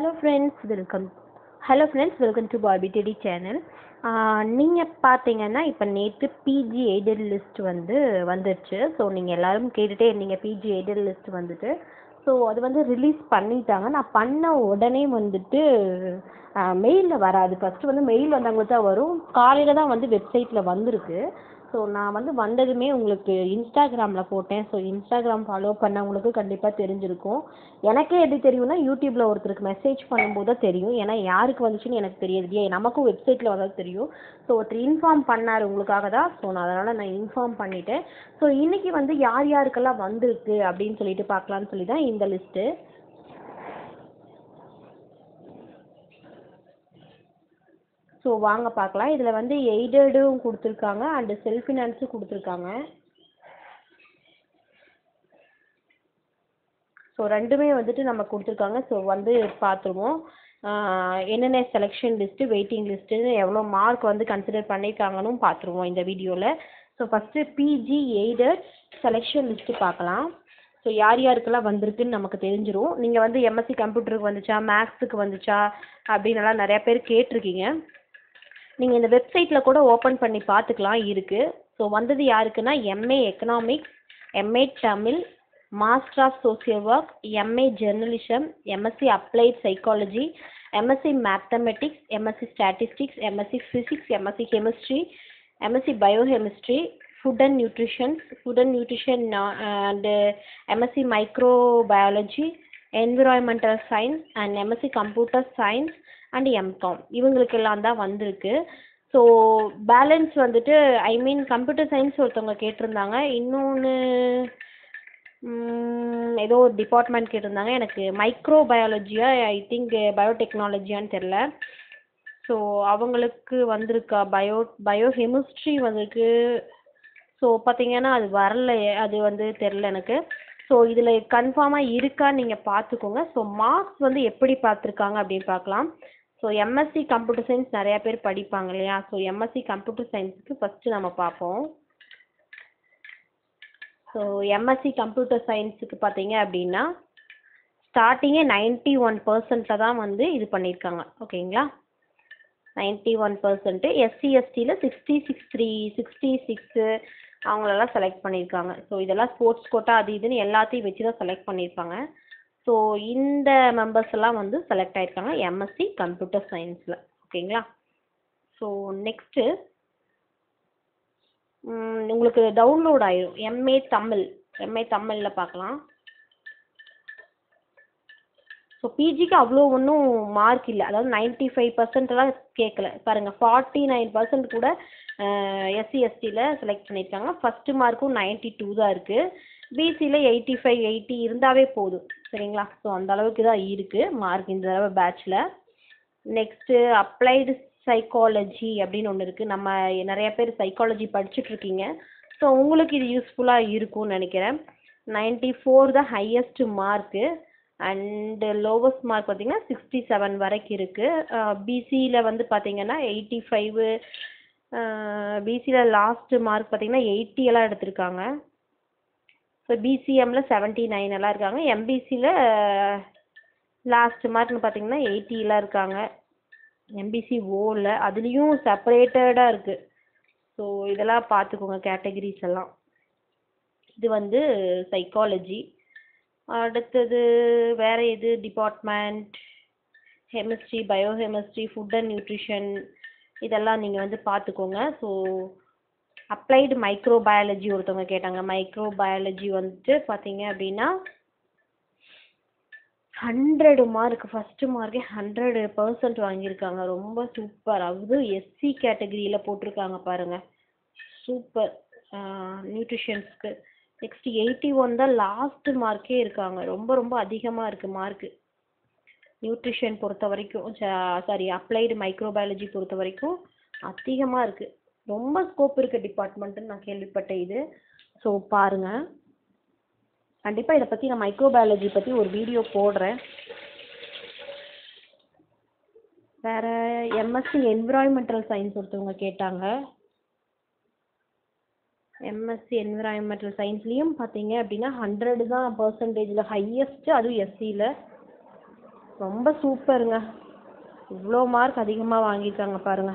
hello friends welcome hello friends welcome to Bobby Teddy channel நீங்கள் பார்த்தீங்கன்னா இப்போ நேற்று பிஜி எய்டட் லிஸ்ட் வந்து வந்துருச்சு ஸோ நீங்கள் எல்லாரும் கேட்டுகிட்டே இருந்தீங்க பிஜி எய்டட் லிஸ்ட் வந்துட்டு ஸோ அது வந்து ரிலீஸ் பண்ணிட்டாங்க நான் பண்ண உடனே வந்துட்டு மெயிலில் வராது ஃபஸ்ட்டு வந்து மெயில் வந்தவங்களுக்கு தான் வரும் காலையில் தான் வந்து வெப்சைட்டில் வந்திருக்கு ஸோ நான் வந்து வந்ததுமே உங்களுக்கு இன்ஸ்டாகிராமில் போட்டேன் ஸோ இன்ஸ்டாகிராம் ஃபாலோ பண்ணவங்களுக்கு கண்டிப்பாக தெரிஞ்சிருக்கும் எனக்கே எப்படி தெரியும்னா யூடியூப்பில் ஒருத்தருக்கு மெசேஜ் பண்ணும்போது தான் தெரியும் ஏன்னா யாருக்கு வந்துச்சுன்னு எனக்கு தெரியாது இல்லையா நமக்கும் வெப்சைட்டில் வந்தால் தெரியும் ஸோ ஒருத்தர் இன்ஃபார்ம் பண்ணார் உங்களுக்காக தான் ஸோ நான் அதனால் நான் இன்ஃபார்ம் பண்ணிட்டேன் ஸோ இன்றைக்கி வந்து யார் யாருக்கெல்லாம் வந்திருக்கு அப்படின்னு சொல்லிட்டு பார்க்கலான்னு சொல்லி தான் இந்த லிஸ்ட்டு ஸோ வாங்க பார்க்கலாம் இதில் வந்து எய்டடும் கொடுத்துருக்காங்க அண்டு செல்ஃப் ஃபினான்ஸும் கொடுத்துருக்காங்க ஸோ ரெண்டுமே வந்துட்டு நம்ம கொடுத்துருக்காங்க ஸோ வந்து பார்த்துருவோம் என்னென்ன செலெக்ஷன் லிஸ்ட்டு வெயிட்டிங் லிஸ்ட்டுன்னு எவ்வளோ மார்க் வந்து கன்சிடர் பண்ணியிருக்காங்கன்னு பார்த்துருவோம் இந்த வீடியோவில் so first PG aided selection list பார்க்கலாம் ஸோ யார் யாருக்கெல்லாம் வந்திருக்குன்னு நமக்கு தெரிஞ்சிரும் நீங்கள் வந்து எம்எஸ்சி கம்ப்யூட்டருக்கு வந்துச்சா மேக்ஸுக்கு வந்துச்சா அப்படின்னு எல்லாம் நிறையா பேர் கேட்டிருக்கீங்க நீங்கள் இந்த வெப்சைட்டில் கூட ஓப்பன் பண்ணி பார்த்துக்கலாம் இருக்குது ஸோ வந்தது யாருக்குன்னா MA economics MA Tamil master of social work MA journalism MSc applied psychology MSc mathematics MSc statistics MSc physics MSc chemistry MSc biochemistry food and nutritions food and nutrition and MSc microbiology environmental science and MSc computer science and MCom இவங்களுக்கெல்லாம் தான் வந்திருக்கு so balance வந்துட்டு ஐ மீன் computer science ஒருத்தவங்க கேட்டிருந்தாங்க இன்னொன்று ஏதோ ஒரு department கேட்டிருந்தாங்க எனக்கு மைக்ரோ பயாலஜியா ஐ திங்க் பயோடெக்னாலஜியான்னு தெரில ஸோ அவங்களுக்கு வந்திருக்கா பயோ பயோ கெமிஸ்ட்ரி வந்திருக்கு ஸோ பார்த்தீங்கன்னா அது வரல அது வந்து தெரில எனக்கு ஸோ இதில் கன்ஃபார்மாக இருக்கான்னு நீங்கள் பார்த்துக்கோங்க ஸோ மார்க்ஸ் வந்து எப்படி பார்த்துருக்காங்க அப்படின்னு பார்க்கலாம் ஸோ எம்எஸ்சி கம்ப்யூட்டர் சயின்ஸ் நிறையா பேர் படிப்பாங்க இல்லையா ஸோ எம்எஸ்சி கம்ப்யூட்டர் சயின்ஸுக்கு ஃபஸ்ட்டு நம்ம பார்ப்போம் ஸோ எம்எஸ்சி கம்ப்யூட்டர் சயின்ஸுக்கு பார்த்தீங்க அப்படின்னா ஸ்டார்டிங்கே நைன்ட்டி ஒன் பர்சன்ட்டில் தான் வந்து இது பண்ணியிருக்காங்க ஓகேங்களா நைன்ட்டி ஒன் பர்சன்ட்டு எஸ்சி எஸ்டியில் sixty six three sixty six அவங்களெல்லாம் செலக்ட் பண்ணியிருக்காங்க ஸோ இதெல்லாம் ஸ்போர்ட்ஸ் கோட்டா அது இதுன்னு எல்லாத்தையும் வச்சு தான் செலக்ட் பண்ணியிருப்பாங்க ஸோ இந்த மெம்பர்ஸ் எல்லாம் வந்து செலக்ட் ஆகிருக்காங்க எம்எஸ்சி கம்ப்யூட்டர் சயின்ஸில் ஓகேங்களா ஸோ நெக்ஸ்ட்டு உங்களுக்கு டவுன்லோட் ஆயிரும் எம்ஏ தமிழ் எம்ஏ தமிழில் பார்க்கலாம் ஸோ பிஜிக்கு அவ்வளோ ஒன்றும் மார்க் இல்லை அதாவது நைன்ட்டி ஃபைவ் பர்சன்ட்லாம் கேட்கல பாருங்கள் ஃபார்ட்டி நைன் பர்சன்ட் கூட எஸ்சி எஸ்டியில் செலக்ட் பண்ணியிருக்காங்க ஃபஸ்ட்டு மார்க்கும் நைன்ட்டி டூ தான் இருக்குது பிசியில் எயிட்டி ஃபைவ் எயிட்டி இருந்தாவே போதும் சரிங்களா ஸோ அந்த அளவுக்கு தான் இருக்குது மார்க் இந்த தடவை பேட்சில் நெக்ஸ்ட்டு அப்ளைடு சைக்காலஜி அப்படின்னு ஒன்று இருக்குது நம்ம நிறைய பேர் சைக்காலஜி படிச்சுட்ருக்கீங்க ஸோ உங்களுக்கு இது யூஸ்ஃபுல்லாக இருக்கும்னு நினைக்கிறேன் நைன்ட்டி ஃபோர் தான் highest mark and lowest mark பார்த்தீங்கன்னா சிக்ஸ்டி செவன் வரைக்கும் இருக்குது பிசியில் வந்து பார்த்தீங்கன்னா எயிட்டி ஃபைவு பிசியில் லாஸ்ட்டு மார்க் பார்த்தீங்கன்னா எயிட்டி எல்லாம் எடுத்திருக்காங்க ஸோ பிசிஎம்மில் செவன்ட்டி நைன் எல்லாம் இருக்காங்க எம்பிசியில் லாஸ்ட் மார்க்னு பார்த்தீங்கன்னா எயிட்டிலாம் இருக்காங்க எம்பிசி ஓவில் அதுலேயும் செப்பரேட்டடாக இருக்குது ஸோ இதெல்லாம் பார்த்துக்கோங்க கேட்டகரிஸ் எல்லாம் இது வந்து சைக்காலஜி அடுத்தது வேறு எது department chemistry biochemistry food and nutrition இதெல்லாம் நீங்கள் வந்து பார்த்துக்கோங்க ஸோ அப்ளைடு மைக்ரோ பயாலஜி ஒருத்தவங்க கேட்டாங்க மைக்ரோ பயாலஜி வந்துட்டு பார்த்தீங்க அப்படின்னா ஹண்ட்ரடு மார்க் ஃபஸ்ட்டு மார்க்கே ஹண்ட்ரடு பர்சன்ட் வாங்கியிருக்காங்க ரொம்ப சூப்பர் அதுவும் எஸ்சி கேட்டகரியில் போட்டிருக்காங்க பாருங்கள் சூப்பர் நியூட்ரிஷன்ஸ்க்கு நெக்ஸ்ட் எயிட்டி ஒன் தான் லாஸ்ட்டு மார்க்கே இருக்காங்க ரொம்ப ரொம்ப அதிகமாக இருக்குது மார்க்கு நியூட்ரிஷன் பொறுத்த வரைக்கும் சாரி அப்ளைடு மைக்ரோபயாலஜி பொறுத்த வரைக்கும் அதிகமாக இருக்குது ரொம்ப ஸ்கோப் இருக்குது டிபார்ட்மெண்ட்டுன்னு நான் கேள்விப்பட்டேன் இது ஸோ பாருங்கள் கண்டிப்பாக இதை பற்றி நான் மைக்ரோபயாலஜி பற்றி ஒரு வீடியோ போடுறேன் வேறு எம்எஸ்சி என்விரான்மெண்டல் சயின்ஸ் ஒருத்தவங்க கேட்டாங்க எம்எஸ்சி என்விரான்மெண்டல் சயின்ஸ்லேயும் பார்த்தீங்க அப்படின்னா ஹண்ட்ரடு தான் பர்சன்டேஜில் ஹையஸ்ட்டு அதுவும் எஸ்சியில் ரொம்ப சூப்பருங்க இவ்வளோ மார்க் அதிகமாக வாங்கியிருக்காங்க பாருங்க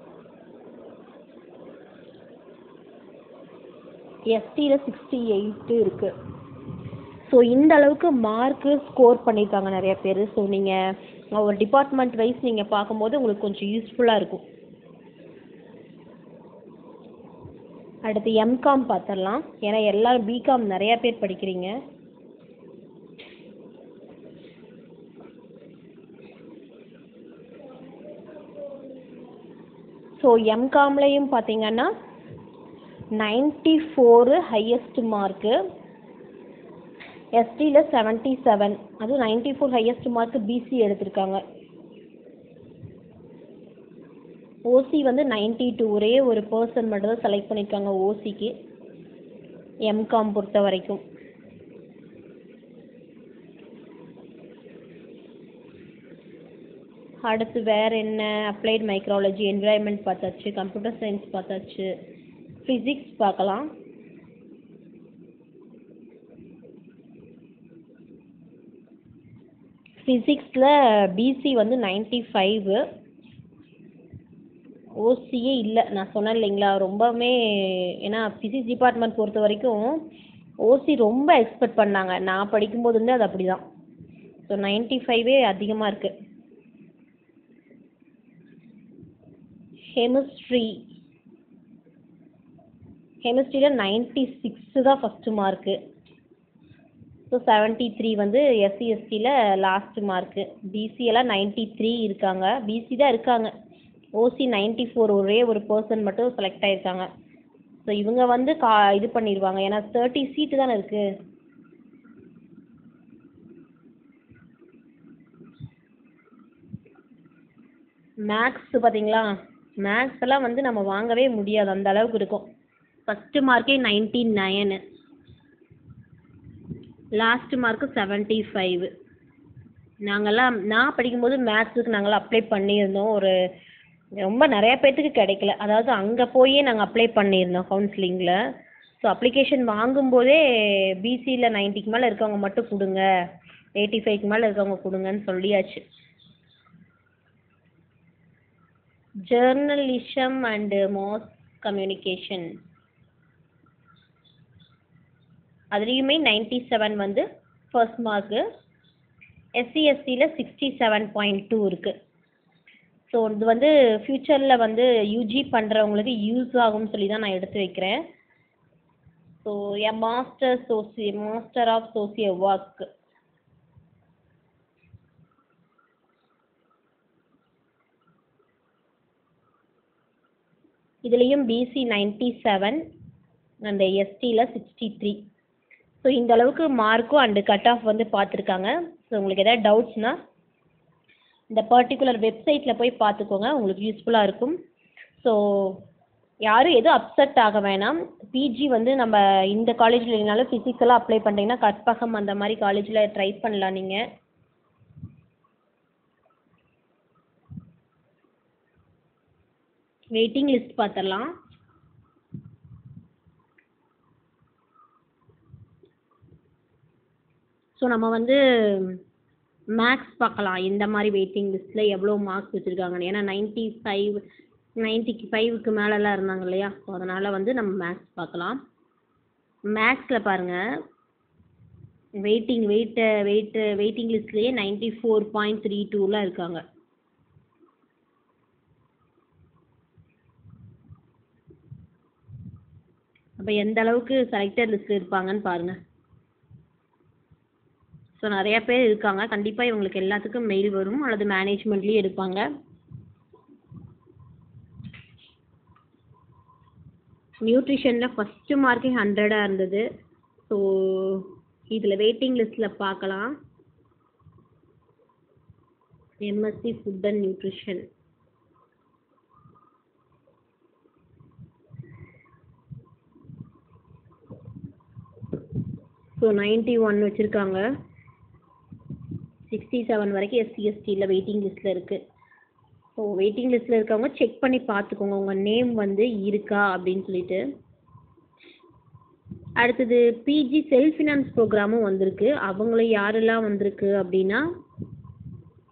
எஸ்டியில் சிக்ஸ்டி எயிட்டு இருக்குது ஸோ இந்த அளவுக்கு மார்க்கு ஸ்கோர் பண்ணியிருக்காங்க நிறைய பேர் ஸோ நீங்கள் ஒரு டிபார்ட்மெண்ட் வைஸ் நீங்கள் பார்க்கும்போது உங்களுக்கு கொஞ்சம் யூஸ்ஃபுல்லாக இருக்கும் அடுத்து எம்காம் பார்த்துடலாம் ஏன்னா எல்லாரும் பிகாம் நிறைய பேர் படிக்கிறீங்க ஸோ எம்காம்லேயும் பார்த்தீங்கன்னா நைன்ட்டி ஃபோரு ஹையஸ்ட் மார்க்கு எஸ்டியில் செவன்ட்டி செவன் அதுவும் ninety four highest mark BC எடுத்திருக்காங்க ஓசி வந்து நைன்ட்டி டூ ஒரே ஒரு பர்சன் மட்டும் தான் செலக்ட் பண்ணியிருக்காங்க ஓசிக்கு எம்காம் பொறுத்த வரைக்கும் அடுத்து வேறு என்ன அப்ளைட் மைக்ராலஜி என்விரான்மெண்ட் பார்த்தாச்சு கம்ப்யூட்டர் சயின்ஸ் பார்த்தாச்சு ஃபிசிக்ஸ் பார்க்கலாம் ஃபிசிக்ஸில் பிசி வந்து நைன்ட்டி ஃபைவு ஓசியே இல்லை நான் சொன்னேன் இல்லைங்களா ரொம்பவுமே ஏன்னா ஃபிசிக்ஸ் டிபார்ட்மெண்ட் பொறுத்த வரைக்கும் ஓசி ரொம்ப எக்ஸ்பெக்ட் பண்ணாங்க நான் படிக்கும்போது வந்து அது அப்படி தான் ஸோ நைன்ட்டி ஃபைவே அதிகமாக இருக்குது கெமிஸ்ட்ரி கெமிஸ்ட்ரியில் நைன்ட்டி சிக்ஸு தான் first mark so seventy three வந்து எஸ்சி எஸ்டியில் லாஸ்ட்டு மார்க்கு பிசியெல்லாம் நைன்ட்டி த்ரீ இருக்காங்க பிசி தான் இருக்காங்க ஓசி நைன்ட்டி ஃபோர் ஒரே ஒரு பர்சன் மட்டும் செலக்ட் ஆகிருக்காங்க ஸோ இவங்க வந்து கா இது பண்ணிடுவாங்க ஏன்னா தேர்ட்டி சீட்டு தானே இருக்குது மேக்ஸ் பார்த்தீங்களா மேக்ஸ் எல்லாம் வந்து நம்ம வாங்கவே முடியாது அந்த அளவுக்கு இருக்கும் ஃபஸ்ட்டு மார்க்கே ninety nine last mark seventy five நாங்கள்லாம் நான் படிக்கும்போது மேக்ஸுக்கு நாங்கள்லாம் அப்ளை பண்ணியிருந்தோம் ஒரு ரொம்ப நிறைய பேர்த்துக்கு கிடைக்கல அதாவது அங்கே போயே நாங்கள் அப்ளை பண்ணியிருந்தோம் கவுன்சிலிங்கில் ஸோ அப்ளிகேஷன் வாங்கும்போதே பிசியில் நைன்ட்டிக்கு மேலே இருக்கவங்க மட்டும் கொடுங்க எயிட்டி ஃபைவ்க்கு மேலே இருக்கவங்க கொடுங்கன்னு சொல்லியாச்சு ஜேர்னலிசம் அண்டு மாஸ் கம்யூனிகேஷன் அதுலேயுமே நைன்ட்டி செவன் வந்து ஃபர்ஸ்ட் மார்க்கு எஸ்சி எஸ்சியில் சிக்ஸ்டி செவன் பாயிண்ட் டூ இருக்குது ஸோ இது வந்து ஃப்யூச்சரில் வந்து யூஜி பண்ணுறவங்களுக்கு யூஸ் ஆகும்னு சொல்லி தான் நான் எடுத்து வைக்கிறேன் ஸோ எ மாஸ்டர் சோசி மாஸ்டர் ஆஃப் சோசியோ ஒர்க் இதுலேயும் பிசி நைன்ட்டி செவன் அந்த எஸ்டியில் சிக்ஸ்டி த்ரீ ஸோ இந்த அளவுக்கு மார்க்கும் அண்டு கட் ஆஃப் வந்து பார்த்துருக்காங்க ஸோ உங்களுக்கு எதாவது டவுட்ஸ்னால் இந்த பர்டிகுலர் வெப்சைட்டில் போய் பார்த்துக்கோங்க உங்களுக்கு யூஸ்ஃபுல்லாக இருக்கும் ஸோ யாரும் எதுவும் அப்செட் ஆக வேணாம் பிஜி வந்து நம்ம இந்த காலேஜில் இல்லைனாலும் ஃபிசிக்கலாக அப்ளை பண்ணிட்டீங்கன்னா கற்பகம் அந்த மாதிரி காலேஜில் ட்ரை பண்ணலாம் நீங்கள் வெயிட்டிங் லிஸ்ட் பார்த்துடலாம் ஸோ நம்ம வந்து மேக்ஸ் பார்க்கலாம் இந்த மாதிரி வெயிட்டிங் லிஸ்ட்டில் எவ்வளோ மார்க்ஸ் வச்சுருக்காங்கன்னு ஏன்னா நைன்ட்டி ஃபைவ் நைன்ட்டிக்கு ஃபைவுக்கு மேலெலாம் இருந்தாங்க இல்லையா ஸோ அதனால் வந்து நம்ம மேக்ஸ் பார்க்கலாம் மேக்ஸில் பாருங்கள் வெயிட்டிங் வெயிட்டு வெயிட்டு வெயிட்டிங் லிஸ்ட்லேயே நைன்ட்டி ஃபோர் பாயிண்ட் த்ரீ டூலாம் இருக்காங்க அப்போ எந்த அளவுக்கு செலக்டட் லிஸ்ட்டில் இருப்பாங்கன்னு பாருங்கள் ஸோ நிறையா பேர் இருக்காங்க கண்டிப்பாக இவங்களுக்கு எல்லாத்துக்கும் மெயில் வரும் அல்லது மேனேஜ்மெண்ட்லேயும் எடுப்பாங்க நியூட்ரிஷனில் ஃபஸ்ட்டு மார்க்கே ஹண்ட்ரடாக இருந்தது ஸோ இதில் வெயிட்டிங் லிஸ்ட்டில் பார்க்கலாம் MSc food and nutrition so ninety one வச்சுருக்காங்க சிக்ஸ்டி செவன் வரைக்கும் எஸ்சி எஸ்டியில் வெயிட்டிங் லிஸ்ட்டில் இருக்குது ஸோ வெயிட்டிங் லிஸ்ட்டில் இருக்கவங்க செக் பண்ணி பார்த்துக்கோங்க உங்கள் நேம் வந்து இருக்கா அப்படின்னு சொல்லிட்டு அடுத்தது பிஜி செல்ஃப் ஃபினான்ஸ் ப்ரோக்ராமும் வந்திருக்கு அவங்களும் யாரெல்லாம் வந்திருக்கு அப்படின்னா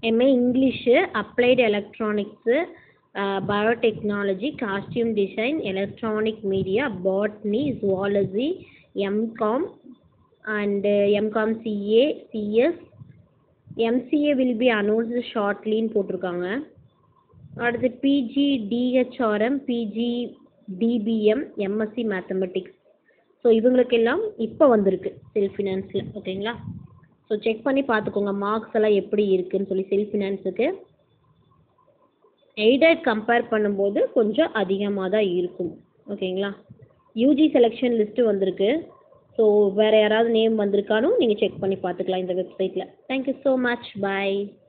MA English applied electronics biotechnology costume design electronic media botany zoology MCom and MCom CA CS MCA will be announced ஷார்ட்லின்னு போட்டிருக்காங்க அடுத்து PG DHRM PG DPM MSc mathematics so இவங்களுக்கெல்லாம் இப்போ வந்திருக்கு செல்ஃப் ஃபினான்ஸில் ஓகேங்களா ஸோ செக் பண்ணி பார்த்துக்கோங்க மார்க்ஸ் எல்லாம் எப்படி இருக்குன்னு சொல்லி செல்ஃப் ஃபினான்ஸுக்கு எய்டட் கம்பேர் பண்ணும்போது கொஞ்சம் அதிகமாக தான் இருக்கும் ஓகேங்களா யூஜி செலெக்ஷன் லிஸ்ட்டு வந்திருக்கு ஸோ வேறு யாராவது நேம் வந்திருக்கானும் நீங்கள் செக் பண்ணி பார்த்துக்கலாம் இந்த வெப்சைட்டில் தேங்க்யூ ஸோ மச் பாய்